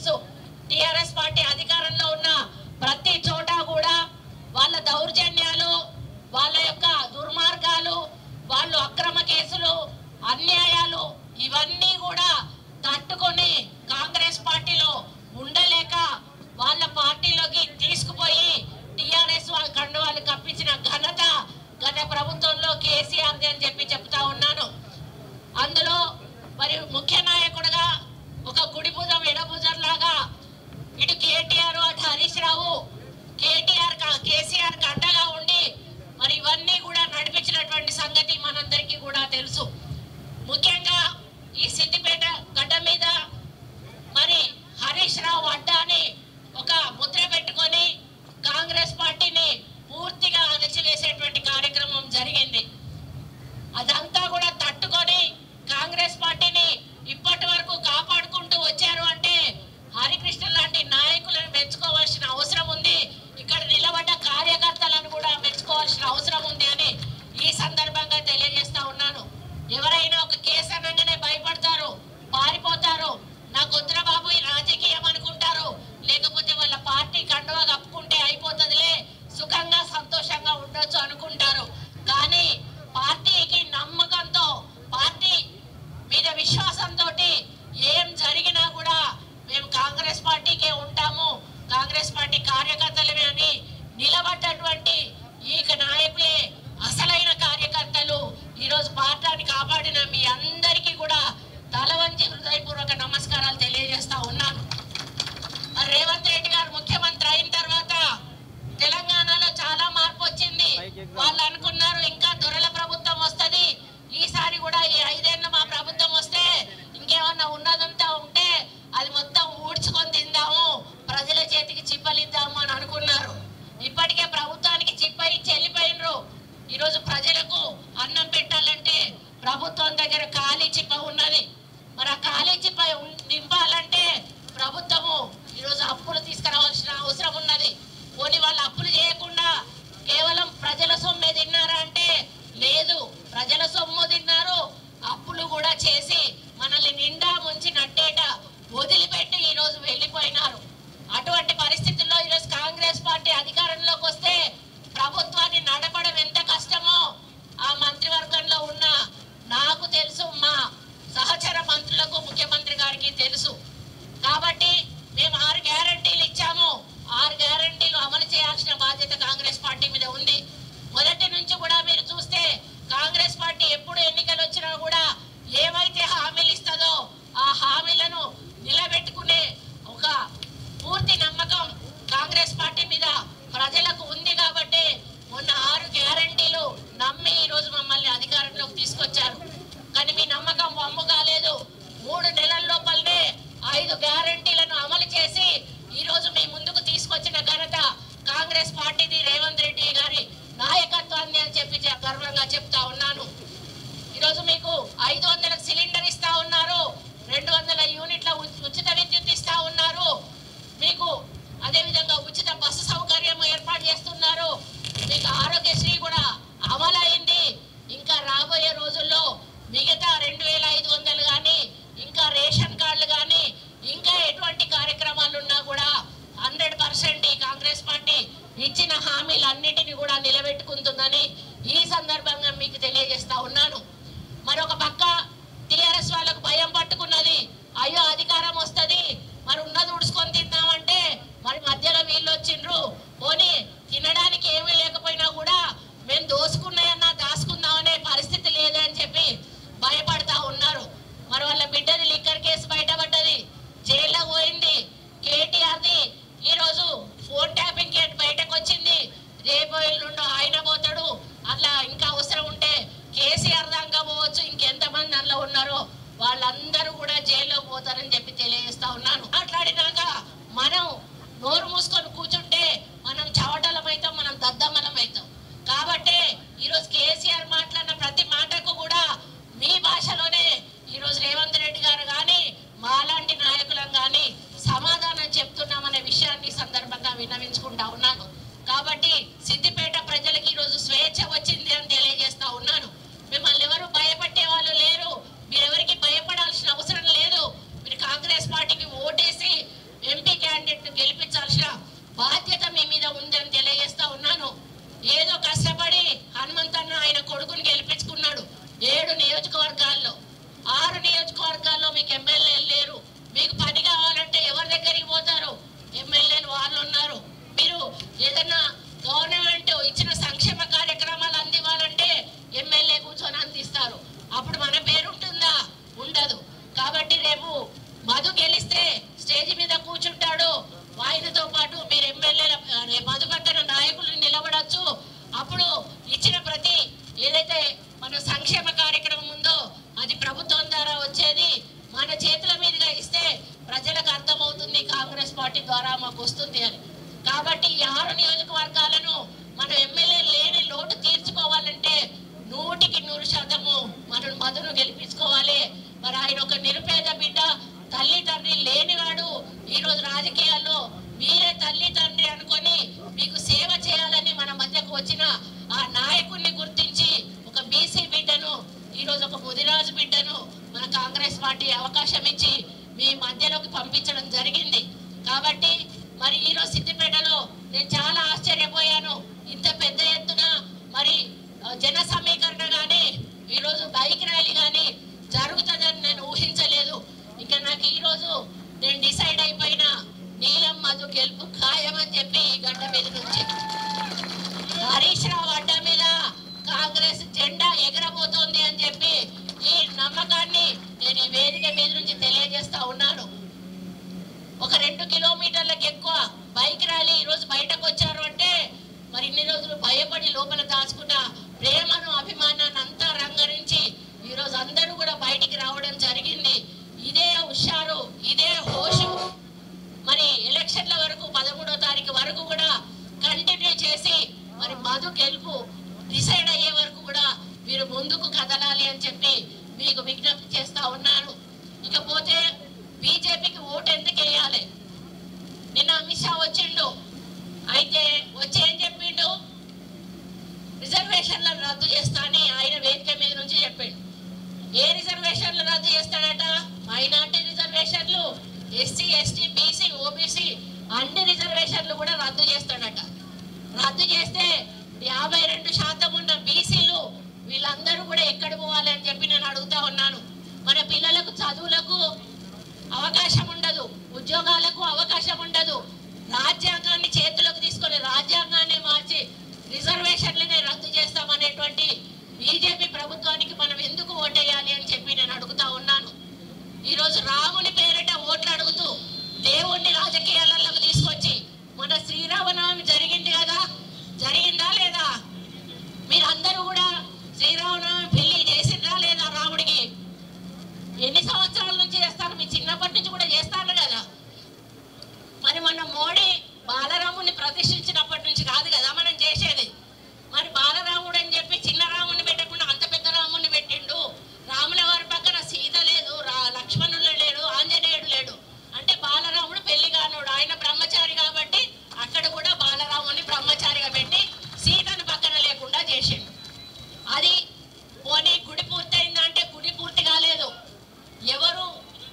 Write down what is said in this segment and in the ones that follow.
తెలుసు TRS party అధికారంలో ఉన్న ప్రతి చోట కూడా వాళ్ళ దౌర్జన్యాలు వాళ్ళ యొక్క దుర్మార్గాలు వాళ్ళు అక్రమ కేసులు అన్యాయాలు ఇవన్నీ కూడా తట్టుకొని కాంగ్రెస్ పార్టీలో ఉండలేక వాళ్ళ పార్టీలోకి తీసుకుపోయి టిఆర్ఎస్ వాళ్ళ కండువాలు కప్పించిన ఘనత గత ప్రభుత్వంలో కేసీఆర్ది అని చెప్పి చెప్తా ఉన్నాను అందులో మరి ముఖ్య నాయకుడుగా ఒక కుడి భుజం ఎడభుజం లాగా ఇటు కేటీఆర్ అటు హరీష్ రావు కేటీఆర్ క- కేసీఆర్ కి అండగా ఉండి మరి ఇవన్నీ కూడా నడిపించినటువంటి సంగతి మనందరికీ కూడా తెలుసు ముఖ్యంగా ఈ సిద్దిపేట గడ్డ మీద మరి హరీష్ రావు అడ్డాని ఒక ముద్ర పెట్టుకొని కాంగ్రెస్ పార్టీని పూర్తిగా అణచివేసేటువంటి కార్యక్రమం జరిగింది అదంతా కూడా తట్టుకొని కాంగ్రెస్ పార్టీని ఇప్పటి వరకు కాపాడుకుంటూ వచ్చారు అంటే హరికృష్ణ లాంటి నాయకులను మెచ్చుకోవాల్సిన అవసరం ఉంది ఇక్కడ నిలబడ్డ కార్యకర్తలను కూడా మెచ్చుకోవాల్సిన అవసరం ఉంది అని ఈ సందర్భంగా తెలియజేస్తా ఉన్నాను ఎవరైనా ఒక కేసు అనగానే భయపడతారు పారిపోతారు నా కొద్దుర బాబు ఈ రాజకీయం అనుకుంటారు లేకపోతే వాళ్ళ పార్టీ కండువా కప్పుకుంటే అయిపోతుందిలే సుఖంగా సంతోషంగా ఉండొచ్చు అనుకుంటారు కానీ పార్టీకి నమ్మకంతో పార్టీ మీద విశ్వాసంతో ఏం జరిగినా కూడా మేము కాంగ్రెస్ పార్టీకే ఉంటాము కాంగ్రెస్ పార్టీ కార్యకర్తలమే అని నిలబడ్డటువంటి ఈ నాయకులే అసలైన కార్యకర్తలు ఈరోజు పార్టీని కాపాడిన మీ అందరికీ కూడా తల వంచి హృదయపూర్వక నమస్కారాలు తెలియజేస్తా ఉన్నాను మరి రేవంత్ రెడ్డి గారు ముఖ్యమంత్రి అయిన తర్వాత తెలంగాణలో చాలా మార్పు వచ్చింది వాళ్ళు అనుకున్నారు ఇంకా దొరల ప్రభుత్వం వస్తది ఈసారి కూడా ఈ ఐదేళ్ళు మా ప్రభుత్వం వస్తే ఇంకేమన్నా ఉన్నదంతా ఉంటే అది మొత్తం ఊడ్చుకొని తిందాము ప్రజల చేతికి చిప్పలిద్దాము అని అనుకున్నారు ఇప్పటికే ప్రభుత్వానికి చిప్ప ఇచ్చి వెళ్ళిపోయినరు ఈరోజు ప్రజలకు అన్నం పెట్టాలంటే ప్రభుత్వం దగ్గర ఖాళీ చిప్ప ఉన్నది మరి ఆ ఖాళీ చిప్ప ఉం- నింపాలంటే ప్రభుత్వము ఈరోజు అప్పులు తీసుకురావాల్సిన అవసరం ఉన్నది పోనీ వాళ్ళు అప్పులు చేయకుండా కేవలం ప్రజల సొమ్మే తిన్నారా అంటే లేదు ప్రజల సొమ్ము తిన్నారు అప్పులు కూడా చేసి మనల్ని నిండా ముంచి నట్టేట వదిలిపెట్టి ఈ రోజు వెళ్ళిపోయినారు అటువంటి పరిస్థితుల్లో ఈరోజు కాంగ్రెస్ పార్టీ అధికారంలోకి వస్తే ప్రభుత్వాన్ని నడపడం ఎంత కష్టమో ఆ మంత్రివర్గంలో ఉన్న నాకు తెలుసు మా సహచర మంత్రులకు ముఖ్యమంత్రి గారికి తెలుసు కాబట్టి మేము ఆరు గ్యారంటీలు ఇచ్చాము ఆరు గ్యారంటీలు అమలు చేయాల్సిన బాధ్యత కాంగ్రెస్ పార్టీ మీద ఉంది మొదటి నుంచి కూడా మీరు చూస్తే కాంగ్రెస్ పార్టీ ఎప్పుడు ఎన్నికలు వచ్చినా కూడా ఏవైతే హామీలు ఇస్తుందో ఆ హామీలను నిలబెట్టుకునే ఒక పూర్తి నమ్మకం కాంగ్రెస్ పార్టీ మీద ప్రజలకు ఉంది కాబట్టి మొన్న ఆరు గ్యారంటీలు నమ్మి ఈ రోజు మమ్మల్ని అధికారంలోకి తీసుకొచ్చారు కానీ మీ నమ్మకం వమ్ము కాలేదు మూడు నెలల లోపలనే ఐదు గ్యారంటీలను అమలు చేసి ఈ రోజు మీ ముందుకు తీసుకొచ్చిన ఘనత కాంగ్రెస్ పార్టీది రేవంత్ రెడ్డి గారి నాయకత్వాన్ని అని చెప్పి చె- గర్వంగా చెప్తా ఉన్నాను ఈరోజు మీకు ఐదు వందల సిలిండర్ ఇస్తా ఉన్నారు రెండు వందల యూనిట్ల ఉ- ఉచిత విద్యుత్ ఇస్తా ఉన్నారు మీకు అదేవిధంగా ఉచిత బస్సు సౌకర్యం ఏర్పాటు చేస్తున్నారు మీకు ఆరోగ్యశ్రీ కూడా అమలైంది ఇంకా రాబోయే రోజుల్లో మిగతా రెండు వేల ఐదు వందలు కానీ ఇంకా రేషన్ కార్డులు కానీ ఇంకా ఎటువంటి కార్యక్రమాలు ఉన్నా కూడా హండ్రెడ్ పర్సెంట్ ఈ కాంగ్రెస్ పార్టీ ఇచ్చిన హామీలన్నిటిని కూడా నిలబెట్టుకుంటుందని ఈ సందర్భంగా మీకు తెలియజేస్తా ఉన్నాను మరొక పక్క టిఆర్ఎస్ వాళ్ళకు భయం పట్టుకున్నది అయ్యో అధికారం వస్తది మరి ఉన్నది ఉడుచుకొని తిందామంటే మరి మధ్యలో వీళ్ళు వచ్చిండ్రు పోనీ తినడానికి ఏమీ లేకపోయినా కూడా మేము దోసుకున్నాయన్నా దాచుకుందామనే పరిస్థితి లేదు అని చెప్పి భయపడతా ఉన్నారు మరి వాళ్ళ బిడ్డది లిక్కర్ కేసు బయటపడ్డది జైల్లో పోయింది కేటీఆర్ది ఈరోజు ఫోన్ ట్యాపింగ్ కేట్ బయటకు వచ్చింది రేపు ఎల్లుండో ఆయన పోతాడు అట్లా ఇంకా అవసరం ఉంటే కేసీఆర్ దాకా పోవచ్చు ఇంకెంతమంది అందులో ఉన్నారో వాళ్ళందరూ కూడా జైల్లో పోతారని చెప్పి తెలియజేస్తా ఉన్నాను మాట్లాడినాక మనం నోరు మూసుకొని కూర్చుంటే మనం చవటలం అవుతాం మనం దద్దమ్మలం అవుతాం కాబట్టి ఈరోజు కేసీఆర్ మాట్లాడిన ప్రతి మాటకు కూడా మీ భాషలోనే ఈరోజు రేవంత్ రెడ్డి గారు కానీ మాలాంటి నాయకులం కానీ సమాధానం చెప్తున్నామనే విషయాన్ని ఈ సందర్భంగా విన్నవించుకుంటా ఉన్నాను కాబట్టి సిద్దిపేట ప్రజలకి ఈరోజు స్వేచ్ఛ వచ్చింది అని తెలియజేస్తా ఉన్నాను మిమ్మల్ని ఎవరు భయపెట్టే వాళ్ళు లేరు మీరెవరికి భయపడాల్సిన అవసరం లేదు మీరు కాంగ్రెస్ పార్టీకి ఓటేసి మన సంక్షేమ కార్యక్రమం ఉందో అది ప్రభుత్వం ద్వారా వచ్చేది మన చేతుల మీదుగా ఇస్తే ప్రజలకు అర్థమవుతుంది కాంగ్రెస్ పార్టీ ద్వారా మాకు వస్తుంది అని కాబట్టి ఈ ఆరు నియోజకవర్గాలను మనం ఎమ్మెల్యే లేని లోటు తీర్చుకోవాలంటే నూటికి నూరు శాతము మనం మధును గెలిపించుకోవాలి మరి ఆయన ఒక నిరుపేద బిడ్డ తల్లి తండ్రి లేనివాడు ఈరోజు రాజకీయాల్లో మీరే తల్లి తండ్రి అనుకొని మీకు సేవ చేయాలని మన మధ్యకు వచ్చిన ఆ నాయకుడిని గుర్తించి ఒక బీసీ బిడ్డను ఈరోజు ఒక ముదిరాజు బిడ్డను మన కాంగ్రెస్ పార్టీ అవకాశం ఇచ్చి మీ మధ్యలోకి పంపించడం జరిగింది కాబట్టి మరి ఈరోజు సిద్దిపేటలో నేను చాలా ఆశ్చర్యపోయాను ఇంత పెద్ద ఎత్తున మరి ఆ, జన సమీకరణ కానీ ఈరోజు బైక్ ర్యాలీ కానీ జరుగుతుందని నేను ఊహించలేదు ఇంకా నాకు ఈరోజు నేను డిసైడ్ అయిపోయిన నీలం మధు గెలుపు ఖాయమని చెప్పి ఈ గడ్డ మీద నుంచి హరీష్ రావు అడ్డ మీద కాంగ్రెస్ జెండా ఎగరబోతోంది అని చెప్పి ఈ నమ్మకాన్ని నేను ఈ వేదిక మీద నుంచి తెలియజేస్తా ఉన్నాను ఒక రెండు కిలోమీటర్లకు ఎక్కువ బైక్ ర్యాలీ ఈ రోజు బయటకు వచ్చారు అంటే మరి ఇన్ని రోజులు భయపడి లోపల దాచుకున్న ప్రేమను అభిమానాన్ని అంతా రంగరించి ఈ రోజు అందరూ కూడా బయటికి రావడం జరిగింది ఇదే హుషారు ఇదే హోషు మరి ఎలక్షన్ల వరకు పదమూడో తారీఖు వరకు కూడా కంటిన్యూ చేసి మరి మధు గెలుపు డిసైడ్ అయ్యే వరకు కూడా మీరు ముందుకు కదలాలి అని చెప్పి మీకు విజ్ఞప్తి చేస్తా ఉన్నాను ఇకపోతే బీజేపీకి ఓటు ఎందుకు వేయాలి నిన్న అమిత్ షా వచ్చిండు అయితే వచ్చి ఏం చెప్పిండు రిజర్వేషన్లను రద్దు చేస్తా అని ఆయన వేదిక మీద నుంచి చెప్పిండు ఏ రిజర్వేషన్లు రద్దు చేస్తాడట మైనార్టీ రిజర్వేషన్లు ఎస్సీ ఎస్టీ బీసీ ఓబీసీ అన్ని రిజర్వేషన్లు కూడా రద్దు చేస్తాడట రద్దు చేస్తే యాభై రెండు శాతం ఉన్న బీసీలు వీళ్ళందరూ కూడా ఎక్కడ పోవాలి అని చెప్పి నేను అడుగుతా ఉన్నాను మన పిల్లలకు చదువులకు అవకాశం ఉండదు ఉద్యోగాలకు అవకాశం ఉండదు రాజ్యాంగాన్ని చేతులకు తీసుకొని రాజ్యాంగాన్ని మార్చి రిజర్వేషన్లనే రద్దు చేస్తామనేటువంటి బీజేపీ ప్రభుత్వానికి మనం ఎందుకు ఓటేయాలి అని చెప్పి నేను అడుగుతా ఉన్నాను ఈరోజు రాముని పేరిట ఓట్లు అడుగుతూ దేవుణ్ణి రాజకీయాలకు తీసుకొచ్చి మన శ్రీరామనవమి జరిగింది కదా జరిగిందా లేదా మీరందరూ కూడా శ్రీరామనవమి పెళ్లి చేసిండ్రా లేదా రాముడికి ఎన్ని సంవత్సరాల నుంచి చేస్తారు మీ చిన్నప్పటి నుంచి కూడా చేస్తారు కదా మరి మన మోడీ బాలరాముని ప్రతిష్ఠించినప్పటి నుంచి కాదు కదా మనం చేసేది మరి బాలరాముడు అని చెప్పి చిన్న రాముని పెట్టకుండా అంత పెద్ద రాముని పెట్టిండు రాముల వారి పక్కన సీత లేదు రా లక్ష్మణుడు లేడు ఆంజనేయుడు లేడు అంటే బాలరాముడు పెళ్లి కానోడు ఆయన బ్రహ్మచారి కాబట్టి అక్కడ కూడా బాలరాముని బ్రహ్మచారిగా పెట్టి సీతను పక్కన లేకుండా చేసిండు అది పోనీ గుడి పూర్తయిందా అంటే గుడి పూర్తి కాలేదు ఎవరు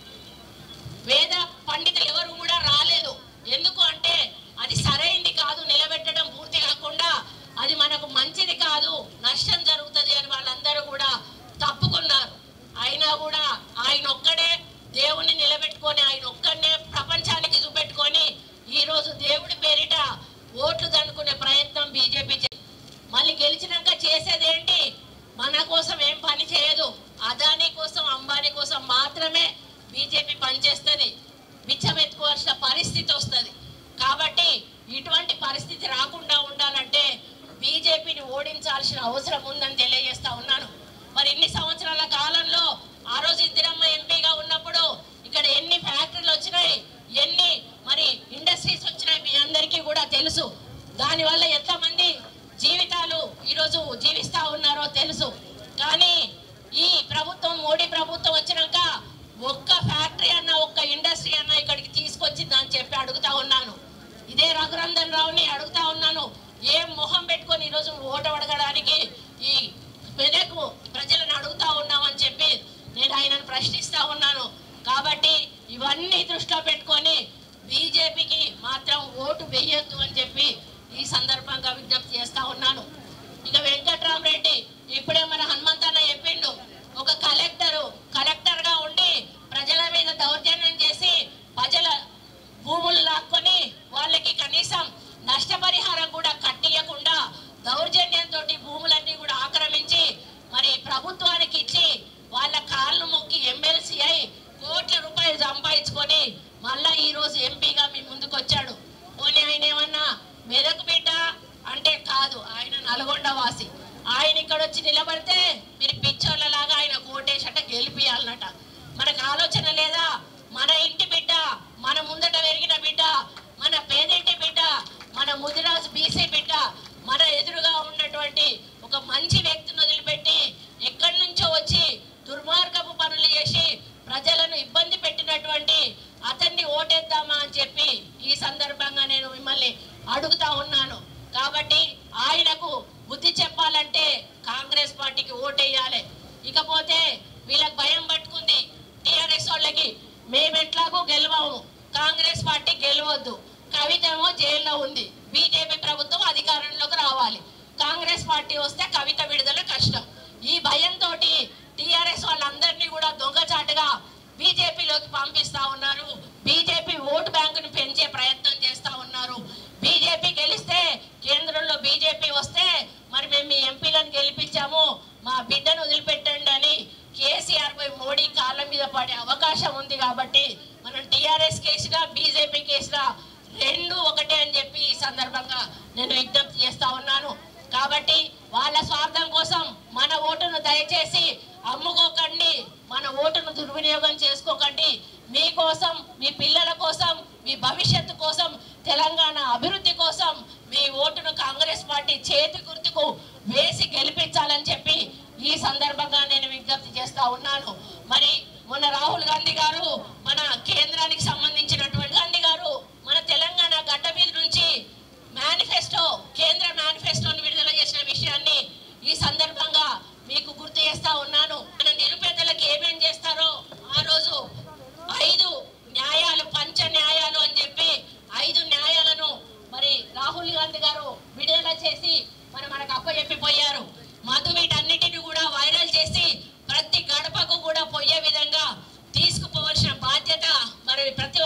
వేద పండితులు ఎవరు కూడా రాలేదు ఎందుకు అంటే అది సరైంది కాదు నిలబెట్టడం పూర్తి కాకుండా అది మనకు మంచిది కాదు నష్టం జరుగుతుంది అని వాళ్ళందరూ కూడా తప్పుకున్నారు అయినా కూడా ఆయన ఒక్కడే దేవుణ్ణి నిలబెట్టుకొని ఆయన ఒక్కడనే ప్రపంచానికి చూపెట్టుకొని ఈ రోజు దేవుడి పేరిట ఓట్లు దండుకునే ప్రయత్నం బీజేపీ మళ్ళీ గెలిచినాక చేసేదేంటి మన కోసం ఏం పని చేయదు అదానీ కోసం అంబానీ కోసం మాత్రమే బీజేపీ పనిచేస్తుంది బిచ్చమెత్తుకోవాల్సిన పరిస్థితి వస్తుంది కాబట్టి ఇటువంటి పరిస్థితి రాకుండా ఉండాలంటే బీజేపీని ఓడించాల్సిన అవసరం ఉందని తెలియజేస్తా ఉన్నాను మరి ఇన్ని సంవత్సరాల కాలంలో ఆ రోజు ఇందిరమ్మ ఎంపీగా ఉన్నప్పుడు ఇక్కడ ఎన్ని ఫ్యాక్టరీలు వచ్చినాయి ఎన్ని మరి ఇండస్ట్రీస్ వచ్చినాయి మీ అందరికీ కూడా తెలుసు దానివల్ల ఎంతమంది జీవితాలు ఈరోజు జీవిస్తా ఉన్నారో తెలుసు కానీ ఈ ప్రభుత్వం మోడీ ప్రభుత్వం వచ్చినాక ఒక్క ఫ్యాక్టరీ అన్న ఒక్క ఇండస్ట్రీ అన్న ఇక్కడికి తీసుకొచ్చింది అని చెప్పి అడుగుతా ఉన్నాను ఇదే రఘునందన్ రావుని అడుగుతా ఉన్నాను ఏం మొహం పెట్టుకొని ఈరోజు ఓటు అడగడానికి ఈ మెదకు ప్రజలను అడుగుతా ఉన్నామని చెప్పి నేను ఆయనను ప్రశ్నిస్తా ఉన్నాను కాబట్టి ఇవన్నీ దృష్టిలో పెట్టుకొని బీజేపీకి మాత్రం ఓటు వేయొద్దు అని చెప్పి ఈ సందర్భంగా విజ్ఞప్తి చేస్తా ఉన్నాను ఇక వెంకట్రామరెడ్డి ఇప్పుడే మన హనుమంతన్న చెప్పిండు ఒక కలెక్టరు కలెక్టర్ గా ఉండి ప్రజల మీద దౌర్జన్యం చేసి ప్రజల భూములు లాక్కొని వాళ్ళకి కనీసం నష్టపరిహారం కూడా కట్టియకుండా దౌర్జన్యంతో భూములన్నీ కూడా ఆక్రమించి మరి ప్రభుత్వానికి ఇచ్చి వాళ్ళ కాళ్ళు మొక్కి ఎమ్మెల్సీ అయి కోట్ల రూపాయలు సంపాదించుకొని మళ్ళా ఈ రోజు ఎంపీగా మీ ముందుకు వచ్చాడు పోనీ ఆయన ఏమన్నా మెదక్ బిడ్డ అంటే కాదు ఆయన నల్గొండ వాసి ఆయన ఇక్కడ వచ్చి నిలబడితే మీరు ఆలోచన లేదా మన ఇంటి బిడ్డ మన ముందట పెరిగిన బిడ్డ మన పేదింటి బిడ్డ మన ముదిరాజు బీసీ బిడ్డ మన ఎదురుగా ఉన్నటువంటి ఒక మంచి వ్యక్తిని వదిలిపెట్టి ఎక్కడి నుంచో వచ్చి దుర్మార్గపు పనులు చేసి ప్రజలను ఇబ్బంది పెట్టినటువంటి అతన్ని ఓటేద్దామా అని చెప్పి ఈ సందర్భంగా నేను మిమ్మల్ని అడుగుతా ఉన్నాను కాబట్టి ఆయనకు బుద్ధి చెప్పాలంటే కాంగ్రెస్ పార్టీకి ఓటేయాలి ఇకపోతే వీళ్ళకి భయం పట్టుకుంది టిఆర్ఎస్ వాళ్ళకి మేము ఎట్లాగో గెలవము కాంగ్రెస్ పార్టీ గెలవద్దు కవిత ఏమో జైల్లో ఉంది బీజేపీ ప్రభుత్వం అధికారంలోకి రావాలి కాంగ్రెస్ పార్టీ వస్తే కవిత విడుదల కష్టం ఈ భయంతో టిఆర్ఎస్ వాళ్ళందరినీ కూడా దొంగచాటుగా బీజేపీలోకి పంపిస్తా ఉన్నారు బీజేపీ ఓటు బ్యాంకును పెంచే ప్రయత్నం చేస్తా ఉన్నారు బీజేపీ గెలిస్తే కేంద్రంలో బీజేపీ వస్తే మరి మేము మీ ఎంపీలను గెలిపించాము మా బిడ్డను వదిలిపెట్టండి అని కేసీఆర్ పై మోడీ కాళ్ళ మీద పడే అవకాశం ఉంది కాబట్టి మనం టీఆర్ఎస్ కేసుగా బీజేపీ కేసుగా రెండు ఒకటే అని చెప్పి ఈ సందర్భంగా నేను విజ్ఞప్తి చేస్తా ఉన్నాను కాబట్టి వాళ్ళ స్వార్థం కోసం మన ఓటును దయచేసి అమ్ముకోకండి మన ఓటును దుర్వినియోగం చేసుకోకండి మీకోసం మీ పిల్లల కోసం మీ భవిష్యత్తు కోసం తెలంగాణ అభివృద్ధి కోసం మీ ఓటును కాంగ్రెస్ పార్టీ చేతి గుర్తుకు వేసి గెలిపించాలని చెప్పి ఈ సందర్భంగా నేను విజ్ఞప్తి చేస్తా ఉన్నాను మరి మొన్న రాహుల్ గాంధీ గారు మన కేంద్రానికి సంబంధించినటువంటి గాంధీ గారు మన తెలంగాణ గడ్డ మీద నుంచి మేనిఫెస్టో కేంద్ర మేనిఫెస్టోను విడుదల చేసిన విషయాన్ని ఈ సందర్భంగా మీకు గుర్తు చేస్తా ఉన్నాను మన నిరుపేదలకు ఏమేం చేస్తారో ఆ రోజు ఐదు న్యాయాలు పంచ న్యాయాలు అని చెప్పి ఐదు న్యాయాలను మరి రాహుల్ గాంధీ గారు విడుదల చేసి మరి మనకు అప్పచెప్పిపోయారు మధు వీటన్నిటిని కూడా వైరల్ చేసి ప్రతి గడపకు కూడా పోయే విధంగా తీసుకుపోవలసిన బాధ్యత మరి ప్రతి